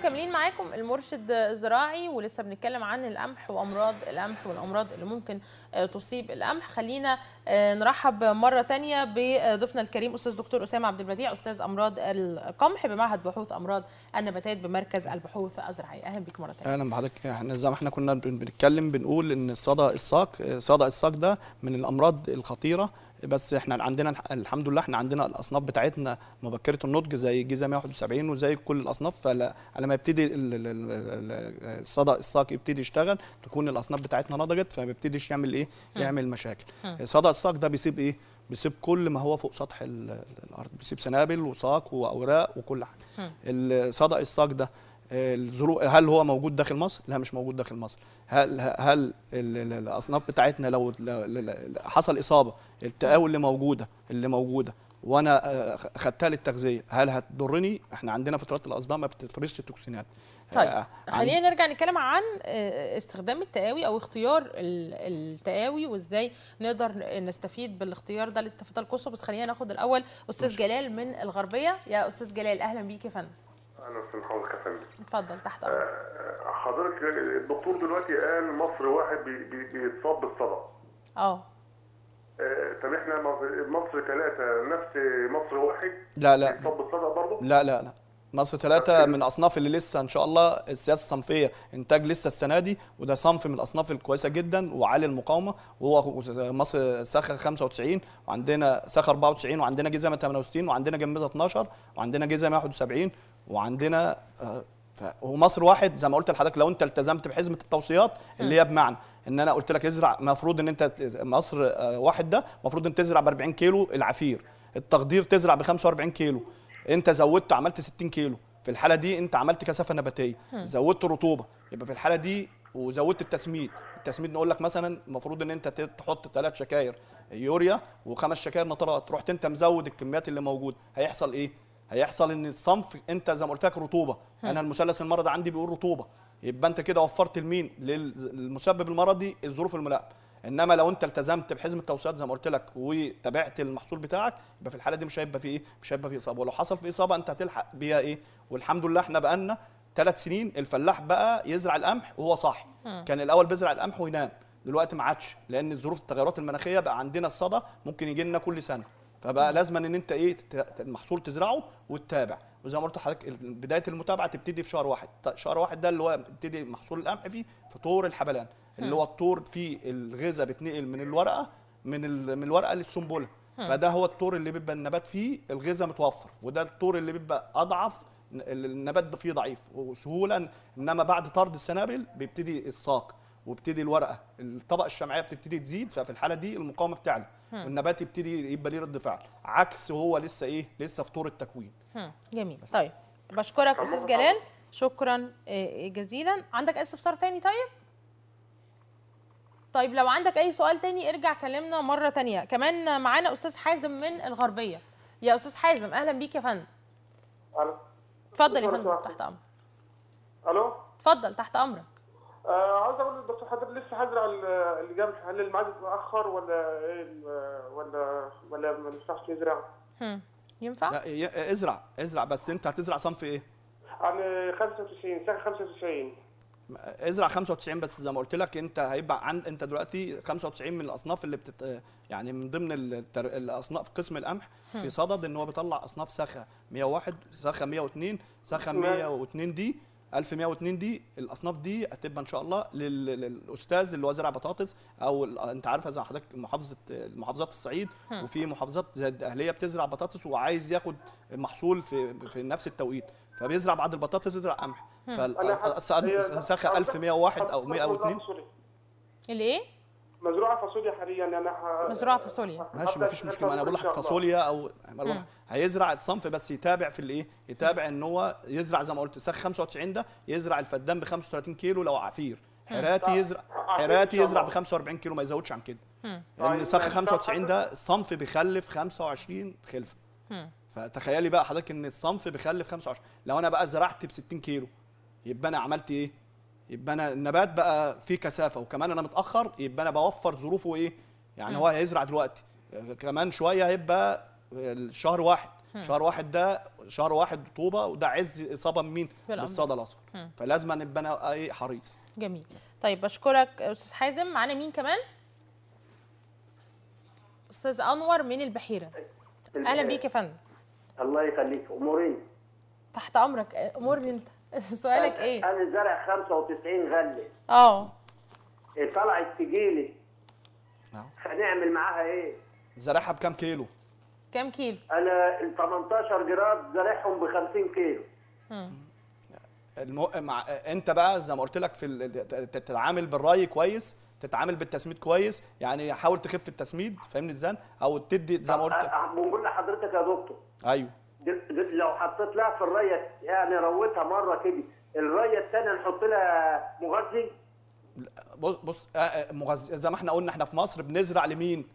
مكملين معاكم المرشد الزراعي ولسه بنتكلم عن القمح وامراض القمح والامراض اللي ممكن تصيب القمح خلينا نرحب مره تانية بضيفنا الكريم استاذ دكتور اسامه عبد البديع استاذ امراض القمح بمعهد بحوث امراض النباتات بمركز البحوث الزراعيه اهلا بيك مره تانية اهلا بحضرتك احنا زي ما احنا كنا بنتكلم بنقول ان الصدى الساق صدى الساق ده من الامراض الخطيره بس احنا عندنا الحمد لله احنا عندنا الاصناف بتاعتنا مبكره النضج زي الجيزه 171 وزي كل الاصناف فلما يبتدي الصدى الساق يبتدي يشتغل تكون الاصناف بتاعتنا نضجت فما بيبتديش يعمل ايه يعمل مشاكل صدى الساق ده بيسيب ايه بيسيب كل ما هو فوق سطح الارض بيسيب سنابل وساق واوراق وكل حاجه الصدى الساق ده الظروف هل هو موجود داخل مصر؟ لا مش موجود داخل مصر. هل هل الاصناف بتاعتنا لو حصل اصابه التقاوي اللي موجوده اللي موجوده وانا خدتها للتغذيه هل هتضرني؟ احنا عندنا فترات الاصداء ما بتفرزش توكسينات. طيب خلينا نرجع نتكلم عن استخدام التقاوي او اختيار التقاوي وازاي نقدر نستفيد بالاختيار ده الاستفاده القصوى بس خلينا ناخد الاول استاذ جلال من الغربيه يا استاذ جلال اهلا بيك يا فندم. اهلا وسهلا حضرتك يا فندم اتفضل تحت امرك حضرتك الدكتور دلوقتي قال مصر واحد بي بي بيتصاب بالصدى اه طب احنا مصر ثلاثة نفس مصر واحد لا لا بيتصاب بالصدى برضه؟ لا لا لا مصر ثلاثة من الأصناف اللي لسه إن شاء الله السياسة الصنفية إنتاج لسه السنة دي وده صنف من الأصناف الكويسة جدا وعالي المقاومة وهو مصر ساخة 95 وعندنا ساخة 94 وعندنا جيزة 68 وعندنا جنبها 12 وعندنا جيزة 171 وعندنا ومصر واحد زي ما قلت لحضرتك لو انت التزمت بحزمه التوصيات اللي هي بمعنى ان انا قلت لك ازرع المفروض ان انت مصر واحد ده المفروض ان تزرع ب 40 كيلو العفير التقدير تزرع ب 45 كيلو انت زودت عملت 60 كيلو في الحاله دي انت عملت كثافه نباتيه زودت الرطوبه يبقى في الحاله دي وزودت التسميد التسميد نقول لك مثلا المفروض ان انت تحط ثلاث شكاير يوريا وخمس شكاير نترات رحت انت مزود الكميات اللي موجوده هيحصل ايه هيحصل ان الصنف انت زي ما قلت لك رطوبه انا المثلث المرضي عندي بيقول رطوبه يبقى انت كده وفرت لمين للمسبب المرضي الظروف الملائمه انما لو انت التزمت بحزم التوصيات زي ما قلت لك وتابعت المحصول بتاعك يبقى في الحاله دي مش هيبقى في ايه مش هيبقى في اصابه ولو حصل في اصابه انت هتلحق بيها ايه والحمد لله احنا بقالنا ثلاث سنين الفلاح بقى يزرع القمح وهو صاحي كان الاول بيزرع القمح وينام دلوقتي ما عادش لان الظروف التغيرات المناخيه بقى عندنا الصدى ممكن يجي لنا كل سنه فبقى لازم ان انت ايه المحصول تزرعه وتتابع وزي ما قلت لحضرتك بدايه المتابعه تبتدي في شهر واحد شهر واحد ده اللي هو بيبتدي محصول القمح فيه في طور الحبلان اللي هو الطور فيه الغذاء بيتنقل من الورقه من من الورقه للسنبله فده هو الطور اللي بيبقى النبات فيه الغذاء متوفر وده الطور اللي بيبقى اضعف النبات ده فيه ضعيف وسهولا انما بعد طرد السنابل بيبتدي الساق وبتدي الورقه الطبقه الشمعيه بتبتدي تزيد ففي الحاله دي المقاومه بتعلى والنبات يبتدي يبقى ليه رد فعل عكس هو لسه ايه لسه في طور التكوين جميل بس. طيب بشكرك استاذ جلال شكرا جزيلا عندك اي استفسار تاني طيب طيب لو عندك اي سؤال تاني ارجع كلمنا مره تانية كمان معانا استاذ حازم من الغربيه يا استاذ حازم اهلا بيك يا فندم الو اتفضل يا فندم تحت امرك الو اتفضل تحت امرك آه عاوز اقول للدكتور حضرتك لسه هزرع الجمح هل الميعاد متاخر ولا ايه ولا ولا ما ينفعش نزرع؟ ينفع؟ لا ازرع ازرع بس انت هتزرع صنف ايه؟ انا 95 سنه 95 ازرع 95 بس زي ما قلت لك انت هيبقى عند انت دلوقتي 95 من الاصناف اللي بتت يعني من ضمن التر... الاصناف قسم القمح في صدد ان هو بيطلع اصناف سخه 101 سخه 102 سخه 102 دي 1102 دي الاصناف دي هتبقى ان شاء الله للاستاذ اللي هو زرع بطاطس او انت عارفه زي حضرتك محافظه محافظات الصعيد وفي محافظات زي الدقهليه بتزرع بطاطس وعايز ياخد محصول في في نفس التوقيت فبيزرع بعد البطاطس يزرع قمح فالسخه 1101 او 102 اللي ايه؟ مزروعه فاصوليا حاليا انا ح... مزروعه فاصوليا ماشي مفيش مشكله انا بقول لك فاصوليا او هيزرع الصنف بس يتابع في الايه يتابع ان هو يزرع زي ما قلت سخ 95 ده يزرع الفدان ب 35 كيلو لو عفير حراتي يزرع حراتي يزرع ب 45 كيلو ما يزودش عن كده لان يعني سخ 95 ده الصنف بيخلف 25 خلفه فتخيلي بقى حضرتك ان الصنف بيخلف 25 لو انا بقى زرعت ب 60 كيلو يبقى انا عملت ايه يبقى انا النبات بقى فيه كثافه وكمان انا متاخر يبقى انا بوفر ظروفه ايه يعني م. هو هيزرع دلوقتي كمان شويه هيبقى الشهر واحد شهر واحد ده شهر واحد طوبه وده عز اصابه من مين بالأمراض. بالصدى الاصفر فلازم نبقى أنا ايه حريص جميل طيب بشكرك استاذ حازم معانا مين كمان استاذ انور من البحيره اهلا بيك يا فندم الله يخليك امورين تحت امرك امورني انت سؤالك ايه انا زرع 95 غله اه طلعت تجيلي نعم. هنعمل معاها ايه زرعها بكام كيلو كام كيلو انا ال 18 جراد زارعهم ب 50 كيلو المو... مع... انت بقى زي ما قلت لك في ال... ت- تتعامل بالري كويس تتعامل بالتسميد كويس يعني حاول تخف التسميد فاهمني ازاي او تدي زي ما قلت أ- أ- بنقول لحضرتك يا دكتور ايوه دل- دل- لو حطيت لها في الريه يعني روتها مره كده الريه الثانيه نحط لها مغذي بص بص آه، آه، مغز... زي ما احنا قلنا احنا في مصر بنزرع لمين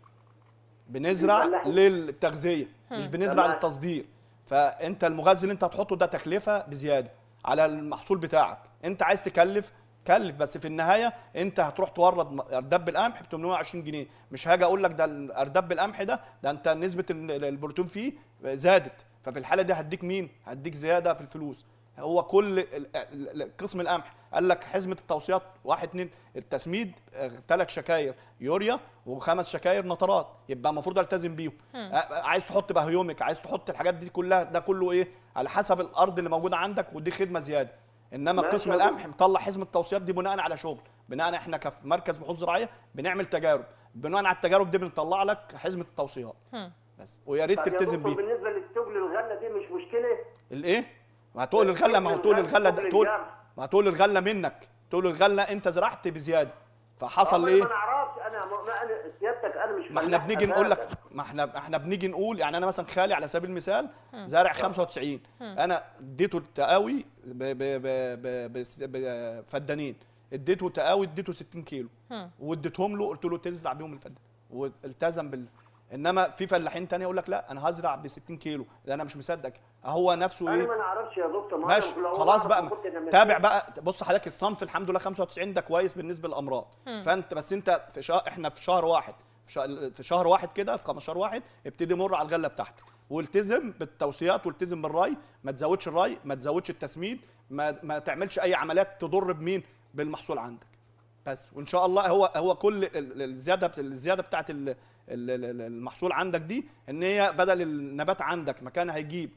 بنزرع للفلاحين. للتغذيه مش بنزرع تمام. للتصدير فانت المغذي اللي انت هتحطه ده تكلفه بزياده على المحصول بتاعك انت عايز تكلف كلف بس في النهايه انت هتروح تورد م- ارداب بالقمح ب 820 جنيه مش هاجي اقول لك ده الارداب بالقمح ده ده انت نسبه ال- البروتين فيه زادت ففي الحاله دي هديك مين هديك زياده في الفلوس هو كل ال- ال- ال- قسم القمح قال لك حزمه التوصيات واحد اتنين التسميد ثلاث شكاير يوريا وخمس شكاير نترات يبقى المفروض التزم بيهم آه، عايز تحط بهيومك عايز تحط الحاجات دي كلها ده كله ايه على حسب الارض اللي موجوده عندك ودي خدمه زياده انما ماشي قسم يا القمح مطلع حزمه التوصيات دي بناء على شغل بناء احنا كمركز بحوث زراعيه بنعمل تجارب بناء على التجارب دي بنطلع لك حزمه التوصيات بس ويا ريت طب يا تلتزم دكتور بيها بالنسبه للشغل الغله دي مش مشكله الايه ما هتقول الغله ما هو تقول الغله ده تقول ما هتقول الغله منك تقول الغله انت زرعت بزياده فحصل ما ايه ما نعرفش انا ما ما انا سيادتك انا مش ما احنا فلاح بنيجي نقول لك أساساً. ما احنا احنا بنيجي نقول يعني انا مثلا خالي على سبيل المثال زارع 95 انا اديته التقاوي ب- ب- ب- ب- بس- بفدانين اديته تقاوي اديته 60 كيلو واديتهم له قلت له تزرع بيهم الفدان والتزم بال انما في فلاحين تاني يقول لك لا انا هزرع ب 60 كيلو ده انا مش مصدق هو نفسه انا ايه ما نعرفش يا دكتور ما ماشي أنا لو خلاص أعرف بقى كنت أنا تابع مسؤول. بقى بص حضرتك الصنف الحمد لله 95 ده كويس بالنسبه للامراض فانت بس انت في شهر احنا في شهر واحد في شهر, في شهر واحد كده في 15 واحد ابتدي مر على الغله بتاعتك والتزم بالتوصيات والتزم بالري ما تزودش الري ما تزودش التسميد ما, ما تعملش اي عمليات تضر بمين بالمحصول عندك بس وان شاء الله هو هو كل ال- ال- الزياده الزياده بتاعت ال- ال- ال- المحصول عندك دي ان هي بدل النبات عندك مكان هيجيب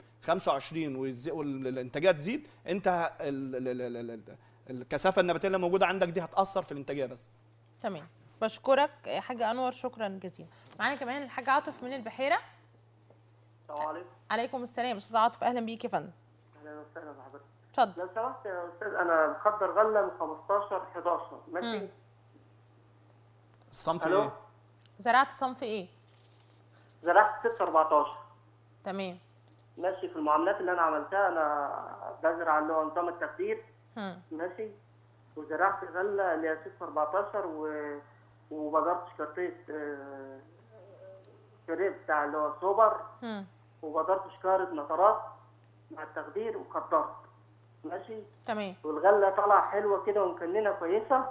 25 والز- والانتاجيه تزيد انت ه- ال- ال- ال- ال- ال- الكثافه النباتيه اللي موجوده عندك دي هتاثر في الانتاجيه بس تمام بشكرك يا حاج انور شكرا جزيلا معانا كمان الحاج عاطف من البحيره السلام عليكم عليكم السلام استاذ عاطف اهلا بيك يا فندم اهلا وسهلا بحضرتك اتفضل لو سمحت يا استاذ انا مخدر غله من 15 11 ماشي مم. الصنف ألو؟ ايه زرعت صنف ايه زرعت 6 14 تمام ماشي في المعاملات اللي انا عملتها انا بزرع اللي هو نظام التخدير هم. ماشي وزرعت غله اللي هي 6 14 و وبدرت شكارتيه آه، شريط بتاع اللي هو سوبر هم. وبدرت شكارة نطرات مع التخدير وقدرت ماشي تمام والغله طالعه حلوه كده ومكننه كويسه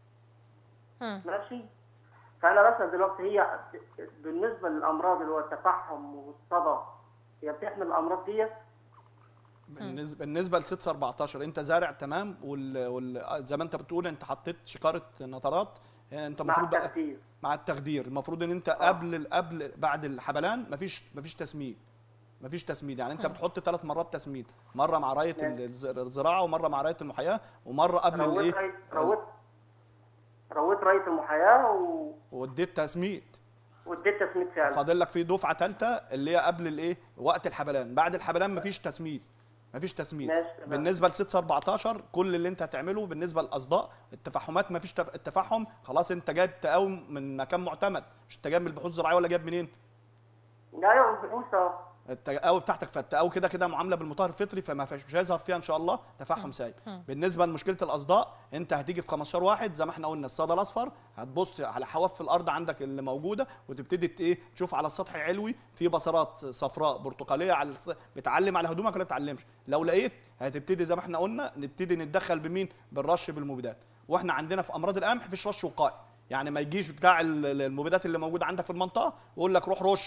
هم. ماشي فانا مثلا دلوقتي هي بالنسبه للامراض اللي هو التفحم والصدى هي بتحمل الامراض ديت بالنسبه بالنسبه ل 6 14 انت زارع تمام وال... وال... زي ما انت بتقول انت حطيت شكاره نطرات انت مع المفروض بقى التخدير مع التخدير المفروض ان انت قبل قبل بعد الحبلان مفيش مفيش تسميد مفيش تسميد يعني انت بتحط ثلاث مرات تسميد مره مع رايه ماشي. الز- الزراعه ومره مع رايه المحياه ومره قبل رويت الايه ري- رويت رويت رايه المحياه و... واديت تسميد واديت تسميد فعلا فاضل لك في دفعه ثالثه اللي هي قبل الايه وقت الحبلان بعد الحبلان مفيش تسميد مفيش تسميد ماشي، تمام. بالنسبه ل 6 14 كل اللي انت هتعمله بالنسبه للاصداء التفحمات مفيش تف... التفحم خلاص انت جايب تقاوم من مكان معتمد مش انت جايب من البحوث الزراعيه ولا جايب منين ايوه البحوث اهو التقاوي بتاعتك فالتقاوي كده كده معامله بالمطهر الفطري فما فيش مش هيظهر فيها ان شاء الله تفحم سايب بالنسبه لمشكله الاصداء انت هتيجي في 15 واحد زي ما احنا قلنا الصدى الاصفر هتبص على حواف الارض عندك اللي موجوده وتبتدي ت- ايه تشوف على السطح العلوي في بصرات صفراء برتقاليه على الس- بتعلم على هدومك ولا بتعلمش لو لقيت هتبتدي زي ما احنا قلنا نبتدي نتدخل بمين بالرش بالمبيدات واحنا عندنا في امراض القمح مفيش رش وقائي يعني ما يجيش بتاع ال- ال- المبيدات اللي موجوده عندك في المنطقه ويقول لك روح رش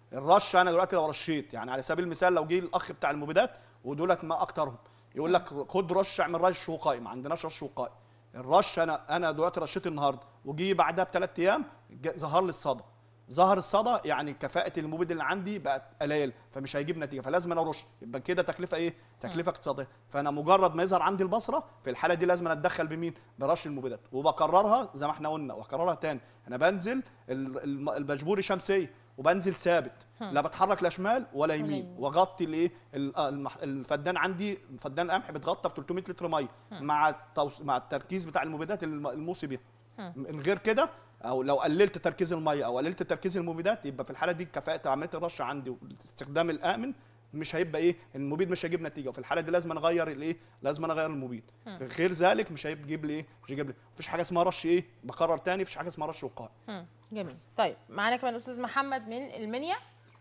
الرش انا دلوقتي لو رشيت يعني على سبيل المثال لو جه الاخ بتاع المبيدات ودولت ما اكترهم يقول لك خد رش اعمل رش وقائي ما عندناش رش وقائي الرش انا انا دلوقتي رشيت النهارده وجي بعدها بثلاث ايام جا- ظهر لي الصدى ظهر الصدى يعني كفاءه المبيد اللي عندي بقت قليل فمش هيجيب نتيجه فلازم انا ارش يبقى كده تكلفه ايه تكلفه اقتصاديه فانا مجرد ما يظهر عندي البصره في الحاله دي لازم أنا اتدخل بمين برش المبيدات وبكررها زي ما احنا قلنا واكررها تاني انا بنزل ال- الم- المجبوري شمسيه وبنزل ثابت لا بتحرك لا شمال ولا يمين يمين. واغطي الايه ال- آه المح- الفدان عندي فدان القمح بيتغطى ب 300 لتر ميه مع التوس... مع التركيز بتاع المبيدات الم- الموصي بيها من غير كده او لو قللت تركيز الميه او قللت تركيز المبيدات يبقى في الحاله دي كفاءه عمليه الرش عندي والاستخدام الامن مش هيبقى ايه المبيد مش هيجيب نتيجه وفي الحاله دي لازم اغير الايه لازم أنا اغير المبيد في غير ذلك مش هيجيب لي ايه مش هيجيب لي مفيش حاجه اسمها رش ايه بكرر تاني مفيش حاجه اسمها رش وقائي مم. جميل طيب معانا كمان استاذ محمد من المنيا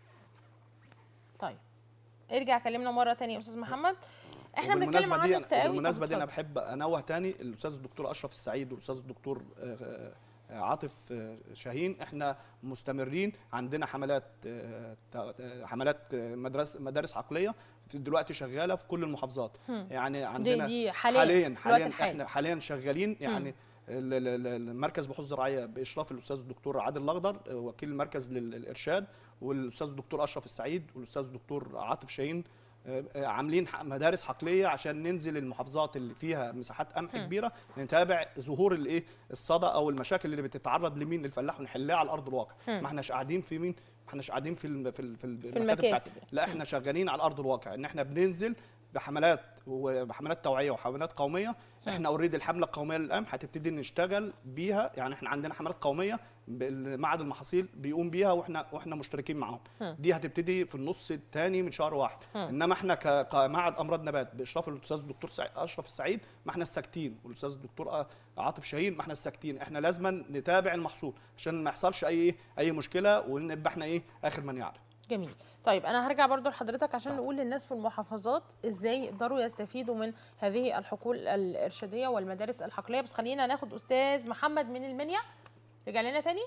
طيب ارجع كلمنا مره تانية يا استاذ محمد احنا بنتكلم عن دي التقاوي طب بالمناسبه دي انا اتفضل. بحب انوه تاني الاستاذ الدكتور اشرف السعيد والاستاذ الدكتور آه، آه، عاطف آه، شاهين احنا مستمرين عندنا حملات آه، تا- آه، حملات آه، مدرس مدارس عقليه في- دلوقتي شغاله في كل المحافظات يعني عندنا دي حاليا، حاليا في الوقت حاليا الحالي. احنا حاليا شغالين يعني ال- ال- ال- المركز بحوث زراعيه باشراف الاستاذ الدكتور عادل الاخضر آه، وكيل المركز للارشاد والاستاذ الدكتور اشرف السعيد والاستاذ الدكتور عاطف شاهين آه، آه، عاملين ح- مدارس حقليه عشان ننزل المحافظات اللي فيها مساحات قمح كبيره نتابع ظهور الايه الصدى او المشاكل اللي بتتعرض لمين للفلاح ونحلها على ارض الواقع ما احناش قاعدين في مين ما احناش قاعدين في الم- في ال- في, ال- المكاتب المكاتب. بتاعتنا. لا احنا شغالين على ارض الواقع ان احنا بننزل بحملات وبحملات توعيه وحملات قوميه احنا اوريدي الحمله القوميه للقمح هتبتدي نشتغل بيها يعني احنا عندنا حملات قوميه معهد المحاصيل بيقوم بيها واحنا واحنا مشتركين معاهم دي هتبتدي في النص الثاني من شهر واحد انما احنا ك- كمعهد امراض نبات باشراف الاستاذ الدكتور سعيد اشرف السعيد ما احنا الساكتين والاستاذ الدكتور عاطف شاهين ما احنا الساكتين احنا لازم نتابع المحصول عشان ما يحصلش اي اي مشكله ونبقى احنا ايه اخر من يعلم جميل طيب انا هرجع برضو لحضرتك عشان نقول للناس في المحافظات ازاي يقدروا يستفيدوا من هذه الحقول الارشاديه والمدارس الحقليه بس خلينا ناخد استاذ محمد من المنيا رجع لنا تاني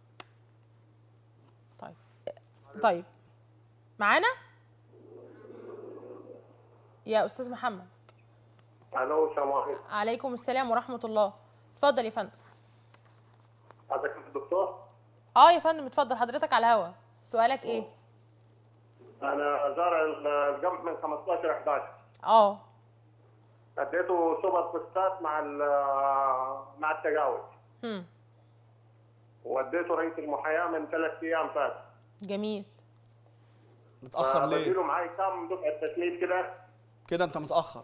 طيب طيب معانا يا استاذ محمد الو السلام عليكم عليكم السلام ورحمه الله اتفضل يا فندم حضرتك الدكتور اه يا فندم اتفضل حضرتك على الهوا سؤالك ايه انا زارع القمح من 15 11 اه اديته سوبر فوسفات مع ال- مع التجاوز هم واديته رئيس المحياه من ثلاث ايام فات جميل متاخر ليه بديله معاي كام دفعه تسميد كده كده انت متاخر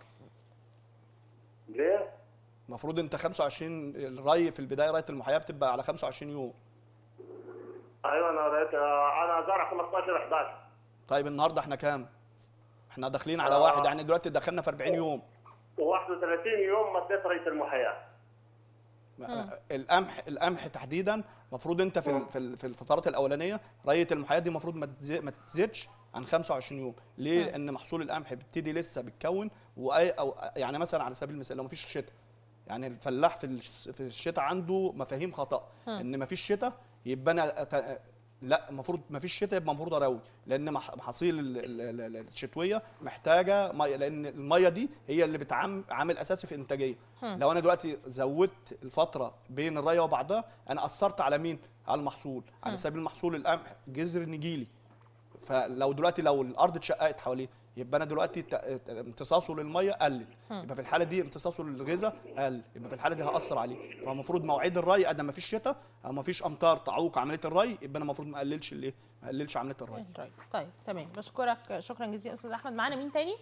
ليه؟ المفروض انت 25 الري في البدايه ريه المحياه بتبقى على 25 يوم ايوه انا رأيت انا زارع 15 11 طيب النهارده احنا كام احنا داخلين على آه. واحد يعني دلوقتي دخلنا في 40 يوم و31 يوم مديت رئيس المحياه القمح القمح تحديدا المفروض انت في ال- في ال- في الفترات الاولانيه ريه المحياه دي المفروض ما تزي- ما تزيدش عن 25 يوم ليه لان محصول القمح بيبتدي لسه بيتكون واي او يعني مثلا على سبيل المثال لو ما فيش شتاء يعني الفلاح في الش- في الشتاء عنده مفاهيم خطا ان ما فيش شتاء يبقى انا أت- لا المفروض ما فيش شتاء يبقى المفروض اروي لان مح- محاصيل ال- ال- ال- الشتويه محتاجه ميه لان الميه دي هي اللي بتعمل عامل اساسي في الانتاجيه لو انا دلوقتي زودت الفتره بين الريه وبعضها انا اثرت على مين على المحصول على سبيل المحصول القمح جذر نجيلي فلو دلوقتي لو الارض اتشققت حواليه يبقى انا دلوقتي ت- ت- امتصاصه للميه قلت يبقى في الحاله دي امتصاصه للغذاء قل يبقى في الحاله دي هاثر عليه فالمفروض مواعيد الري ادم ما فيش شتاء او ما فيش امطار تعوق عمليه الري يبقى انا المفروض ما اقللش الايه ما اقللش عمليه الري طيب طيب تمام بشكرك شكرا جزيلا استاذ احمد معانا مين تاني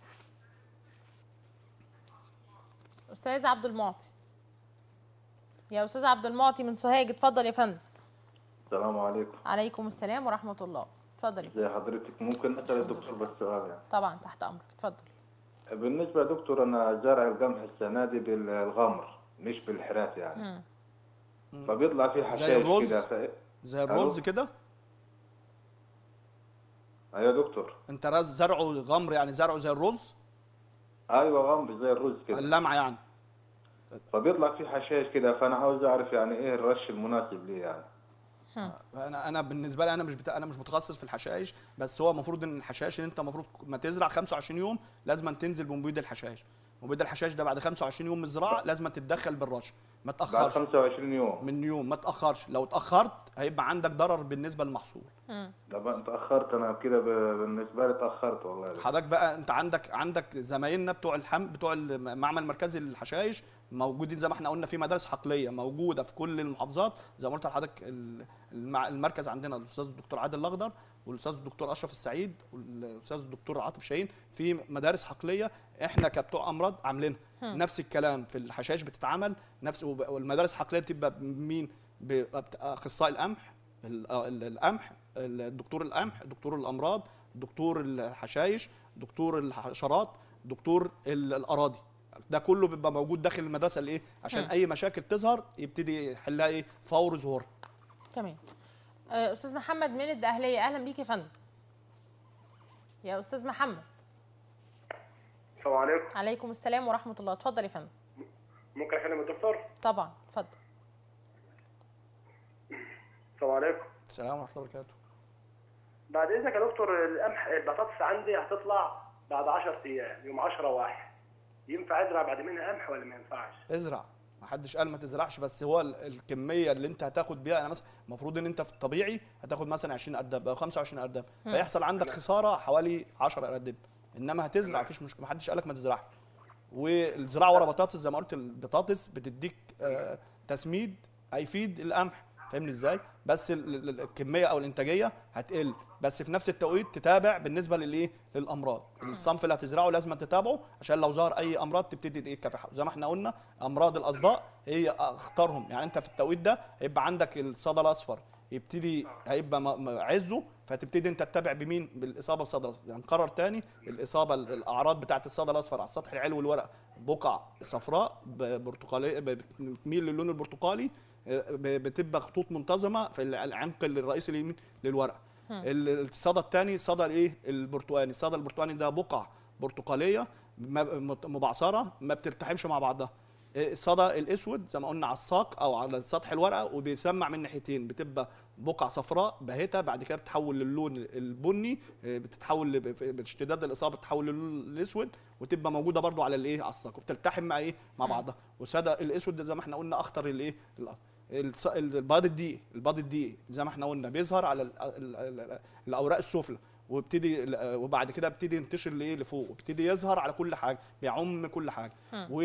استاذ عبد المعطي يا استاذ عبد المعطي من سوهاج اتفضل يا فندم السلام عليكم عليكم السلام ورحمه الله اتفضل يا فندم ازي حضرتك ممكن اسال الدكتور بس سؤال يعني طبعا تحت امرك اتفضل بالنسبه يا دكتور انا زارع القمح السنه دي بالغمر مش بالحراث يعني فبيطلع فيه حشائش الرز؟ كده ف... زي الرز ألو؟ كده ايوه يا دكتور انت رز زرعه غمر يعني زرعه زي الرز ايوه غمر زي الرز كده اللمعه يعني فبيطلع فيه حشائش كده فانا عاوز اعرف يعني ايه الرش المناسب ليه يعني انا انا بالنسبه لي انا مش بتا... انا مش متخصص في الحشائش بس هو المفروض ان الحشائش ان انت المفروض ما تزرع 25 يوم لازم تنزل بمبيد الحشائش مبيد الحشائش ده بعد 25 يوم من الزراعه لازم تتدخل بالرش ما بعد تاخرش 25 يوم من يوم ما تاخرش لو اتاخرت هيبقى عندك ضرر بالنسبه للمحصول ده بقى انت اخرت انا كده ب- بالنسبه لي اتاخرت والله حضرتك بقى انت عندك عندك زمايلنا بتوع الحم بتوع المعمل المركزي للحشائش موجودين زي ما احنا قلنا في مدارس حقليه موجوده في كل المحافظات زي ما قلت لحضرتك ال- المع- المركز عندنا الاستاذ الدكتور عادل الاخضر والاستاذ الدكتور اشرف السعيد والاستاذ الدكتور عاطف شاهين في مدارس حقليه احنا كبتوع امراض عاملينها نفس الكلام في الحشائش بتتعمل نفس وب- والمدارس الحقليه بتبقى مين اخصائي القمح ال- ال- القمح الدكتور القمح دكتور الامراض دكتور الحشايش دكتور الحشرات دكتور ال- الاراضي ده كله بيبقى موجود داخل المدرسه الايه عشان مم. اي مشاكل تظهر يبتدي يحلها ايه فور ظهور تمام آه، استاذ محمد من الدقهليه اهلا بيك يا فندم يا استاذ محمد السلام عليكم عليكم السلام ورحمه الله اتفضل يا فندم ممكن اكلم الدكتور طبعا اتفضل السلام عليكم السلام ورحمه الله وبركاته بعد اذنك يا دكتور القمح البطاطس عندي هتطلع بعد 10 ايام يوم 10 واحد ينفع ازرع بعد منها قمح ولا ما ينفعش ازرع ما حدش قال ما تزرعش بس هو ال- الكميه اللي انت هتاخد بيها يعني مثلا المفروض ان انت في الطبيعي هتاخد مثلا 20 اردب او 25 اردب فيحصل عندك خساره حوالي 10 اردب انما هتزرع مفيش مشكله ما حدش قال لك ما تزرعش والزراعه ورا بطاطس زي ما قلت البطاطس بتديك آه، تسميد هيفيد القمح فاهمني ازاي بس ال- ال- الكميه او الانتاجيه هتقل بس في نفس التوقيت تتابع بالنسبه للايه للامراض الصنف اللي هتزرعه لازم تتابعه عشان لو ظهر اي امراض تبتدي ايه تكافحها زي ما احنا قلنا امراض الاصداء هي اختارهم يعني انت في التوقيت ده هيبقى عندك الصدى الاصفر يبتدي هيبقى م- م- عزه فتبتدي انت تتابع بمين بالاصابه بالصدى الاصفر يعني نقرر تاني الاصابه ال- الاعراض بتاعه الصدى الاصفر على السطح العلوي والورق بقع صفراء ب- برتقاليه ب- بتميل للون البرتقالي آه، ب- بتبقى خطوط منتظمه في العنق الرئيسي اليمين للورقه ال- الصدى الثاني صدى الايه البرتقاني الصدى البرتقاني ده بقع برتقاليه م- مبعثره ما بتلتحمش مع بعضها الصدى الاسود زي ما قلنا على الساق او على سطح الورقه وبيسمع من ناحيتين بتبقى بقع صفراء باهته بعد كده بتتحول للون البني آه، بتتحول ل- باشتداد الاصابه بتتحول للون الاسود وتبقى موجوده برضو على الايه على الساق وبتلتحم مع ايه مع بعضها والصدى الاسود ده زي ما احنا قلنا اخطر الايه الأ- الص- البياض الدقيق البياض الدقيق زي ما احنا قلنا بيظهر على ال- ال- ال- الاوراق السفلى وابتدي وبعد كده ابتدي ينتشر لايه لفوق وابتدي يظهر على كل حاجه بيعم كل حاجه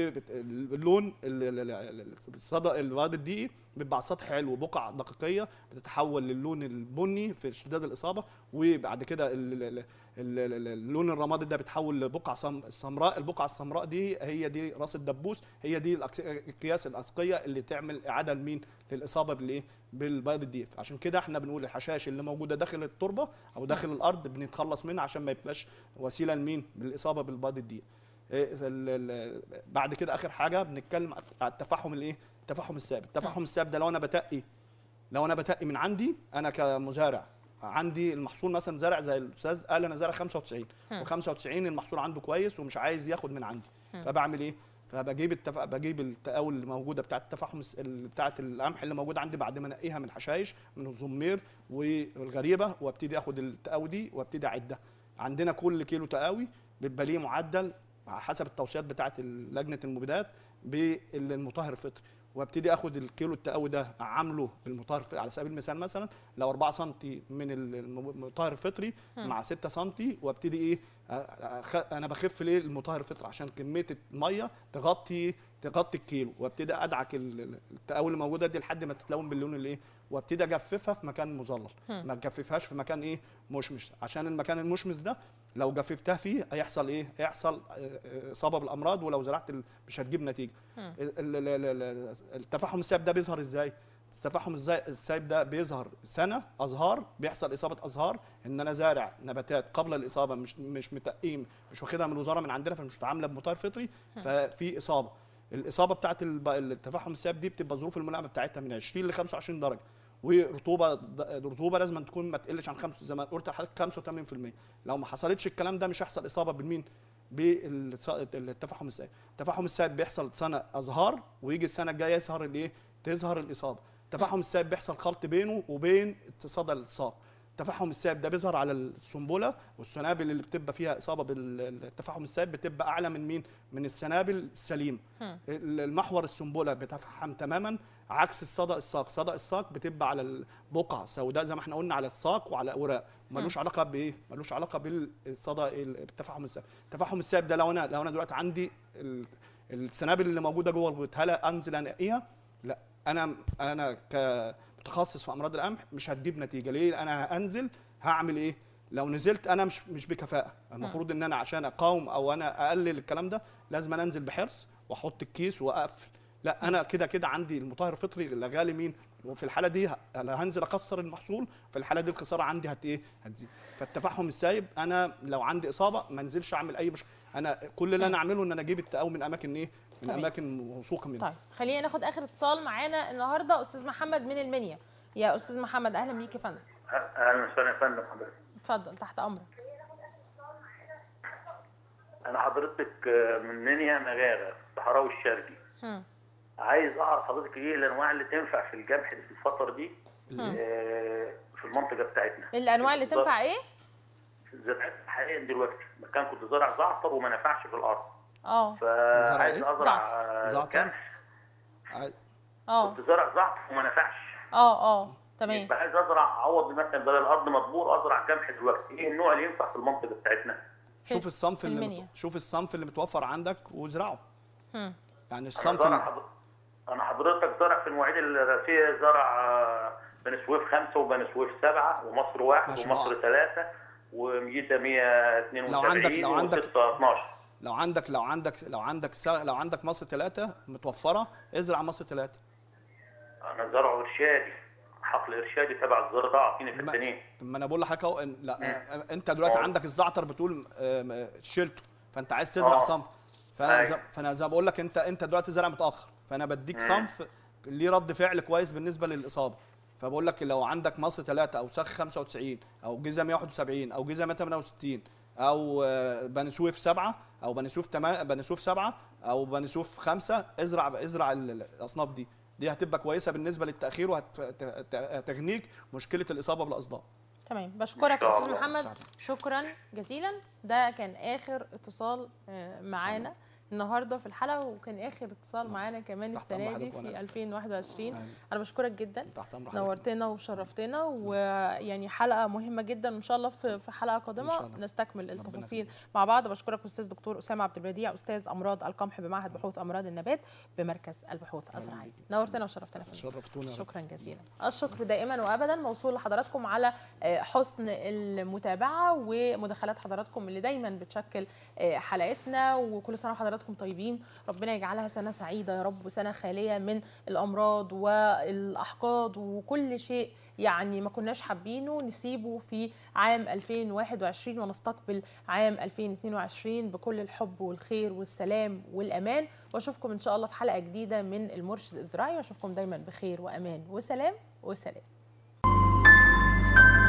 واللون ال- ال- ال- الصدى البياض الدقيقي بيبقى على السطح حلو بقع دقيقيه بتتحول للون البني في اشتداد الاصابه وبعد كده ال- ال- ال- ال- ال- اللون الرمادي ده بيتحول لبقع سم- سمراء البقعه السمراء دي هي دي راس الدبوس هي دي الأكس- الاكياس الاسقيه اللي تعمل اعاده لمين للاصابه بالايه بالبيض الديف عشان كده احنا بنقول الحشائش اللي موجوده داخل التربه او داخل الارض بنتخلص منها عشان ما يبقاش وسيله لمين بالاصابه بالبيض الديف إيه ال- ال- بعد كده اخر حاجه بنتكلم على التفاحم الايه التفاحم الثابت التفاحم الثابت ده لو انا بتقي لو انا بتقي من عندي انا كمزارع عندي المحصول مثلا زرع زي الاستاذ قال انا زارع 95 و95 المحصول عنده كويس ومش عايز ياخد من عندي فبعمل ايه فبجيب التف... بجيب التقاول اللي موجوده بتاعه التفاحم الس- ال- بتاعه القمح اللي موجوده عندي بعد ما انقيها من الحشائش من الزمير والغريبه وابتدي اخد التقاوي دي وابتدي اعدها عندنا كل كيلو تقاوي بيبقى ليه معدل على حسب التوصيات بتاعه لجنه المبيدات بالمطهر الفطري وابتدي اخد الكيلو التقاوي ده اعامله بالمطهر الفطري على سبيل المثال مثلا لو 4 سم من المطهر الفطري مع 6 سم وابتدي ايه أخ- انا بخف ليه المطهر الفطري عشان كميه الميه تغطي تغطي الكيلو وابتدي ادعك ال- ال- التقاوي اللي موجوده دي لحد ما تتلون باللون الايه وابتدي اجففها في مكان مظلل ما اجففهاش في مكان ايه مشمش عشان المكان المشمس ده لو جففتها فيه هيحصل ايه هيحصل آه، آه، اصابه بالامراض ولو زرعت ال- مش هتجيب نتيجه ال- ال- ال- ال- التفاحم السائب ده بيظهر ازاي التفاحم الزا- السائب ده بيظهر سنه ازهار بيحصل اصابه ازهار ان انا زارع نباتات قبل الاصابه مش مش متقيم مش واخدها من الوزاره من عندنا فمش متعامله بمطهر فطري ففي اصابه الاصابه بتاعت الب- التفاحم السائب دي بتبقى ظروف الملائمه بتاعتها من 20 ل 25 درجه ورطوبه د- رطوبه لازم تكون ما تقلش عن خمسة زي ما قلت لحضرتك 85% لو ما حصلتش الكلام ده مش هيحصل اصابه بالمين بالتفاحم السائب التفاحم السائب بيحصل سنه ازهار ويجي السنه الجايه يظهر الايه تظهر الاصابه التفحم السائب بيحصل خلط بينه وبين صدى الساق التفحم السائب ده بيظهر على السنبله والسنابل اللي بتبقى فيها اصابه بالتفحم السائب بتبقى اعلى من مين من السنابل السليمه المحور السنبله بيتفحم تماما عكس الصدى الساق صدى الساق بتبقى على البقع سوداء زي ما احنا قلنا على الساق وعلى الاوراق ملوش علاقه بايه ملوش علاقه بالصدى التفحم السائب التفحم السائب ده لو انا لو انا دلوقتي عندي ال- السنابل اللي موجوده جوه البيض هل انزل انقيها لا انا انا كمتخصص في امراض القمح مش هتجيب نتيجه ليه انا هنزل هعمل ايه لو نزلت انا مش مش بكفاءه المفروض ان انا عشان اقاوم او انا اقلل الكلام ده لازم أنا انزل بحرص واحط الكيس واقفل لا انا كده كده عندي المطهر الفطري لا غالي مين وفي الحاله دي ه- انا هنزل اكسر المحصول في الحاله دي الخساره عندي هت ايه هتزيد فالتفحم السايب انا لو عندي اصابه ما انزلش اعمل اي مشكله انا كل اللي انا اعمله ان انا اجيب التقاوي من اماكن ايه من تمام. اماكن موثوقه منها طيب خلينا ناخد اخر اتصال معانا النهارده استاذ محمد من المنيا يا استاذ محمد اهلا بيك يا فندم اهلا وسهلا يا فندم حضرتك اتفضل تحت امرك انا حضرتك آه، من منيا مغاغه الصحراوي الشرقي هم. عايز اعرف حضرتك ايه الانواع اللي تنفع في الجمح في الفتره دي آه، في المنطقه بتاعتنا الانواع اللي تنفع ايه زرعت حاليا دلوقتي مكان كنت زارع زعتر وما نفعش في الارض اه فعايز إيه؟ ازرع زعتر. آه، زعتر؟ جمح ع- اه كنت زارع زعتر وما نفعش اه اه تمام يبقى عايز ازرع اعوض مثلا بدل الارض مطبور ازرع جمح دلوقتي ايه النوع اللي ينفع في المنطقه بتاعتنا شوف في- الصنف في اللي المنيا. شوف الصنف اللي متوفر عندك وازرعه هم. يعني انا الصنف زرع اللي حضر- انا حضرتك زرع في المواعيد الرئاسيه زرع آه، بني سويف خمسه وبني سويف سبعه ومصر واحد ماشي، ومصر ما- ثلاثه وميتا 172 لو عندك- لو عندك- و6 12 لو عندك لو عندك لو عندك سا- لو عندك مصر ثلاثة متوفرة ازرع مصر ثلاثة انا زرعه ارشادي حقل ارشادي تبع الزراعه فيني في ما, التنين ما انا بقول لحضرتك اهو إن- لا آه، انت دلوقتي آه. عندك الزعتر بتقول آم، آه، شيلته فانت عايز تزرع آه. صنف فانا أيوة. زي فانا زي ما بقول لك انت انت دلوقتي زرع متاخر فانا بديك صنف ليه رد فعل كويس بالنسبه للاصابه فبقول لك لو عندك مصر 3 او سخ 95 او جيزه 171 او جيزه 168 او آه، بني سويف 7 او بني سويف 8 بني سويف 7 او بني سويف 5 ازرع ازرع ال- ال- الاصناف دي دي هتبقى كويسه بالنسبه للتاخير وهتغنيك مشكله الاصابه بالاصداء تمام بشكرك يا إن شاء استاذ الله. محمد شكرا جزيلا ده كان اخر اتصال آه، معانا النهارده في الحلقه وكان اخر اتصال معانا كمان تحت السنه أمر دي حضرتك في وأنا- 2021 أهلا. انا بشكرك جدا تحت امر حضرتك نورتنا وشرفتنا ويعني حلقه مهمه جدا وان شاء الله في في حلقه إن قادمه شاء الله. نستكمل ربنا التفاصيل يخليك. مع بعض بشكرك استاذ دكتور اسامه عبد البديع استاذ امراض القمح بمعهد بحوث امراض النبات بمركز البحوث الزراعيه نورتنا وشرفتنا في شرفتونا يا رب. شكرا جزيلا الشكر دائما وابدا موصول لحضراتكم على آه، حسن المتابعه ومداخلات حضراتكم اللي دايما بتشكل آه، حلقتنا وكل سنه وحضراتكم طيبين ربنا يجعلها سنه سعيده يا رب وسنه خاليه من الامراض والاحقاد وكل شيء يعني ما كناش حابينه نسيبه في عام 2021 ونستقبل عام 2022 بكل الحب والخير والسلام والامان واشوفكم ان شاء الله في حلقه جديده من المرشد الزراعي واشوفكم دايما بخير وامان وسلام وسلام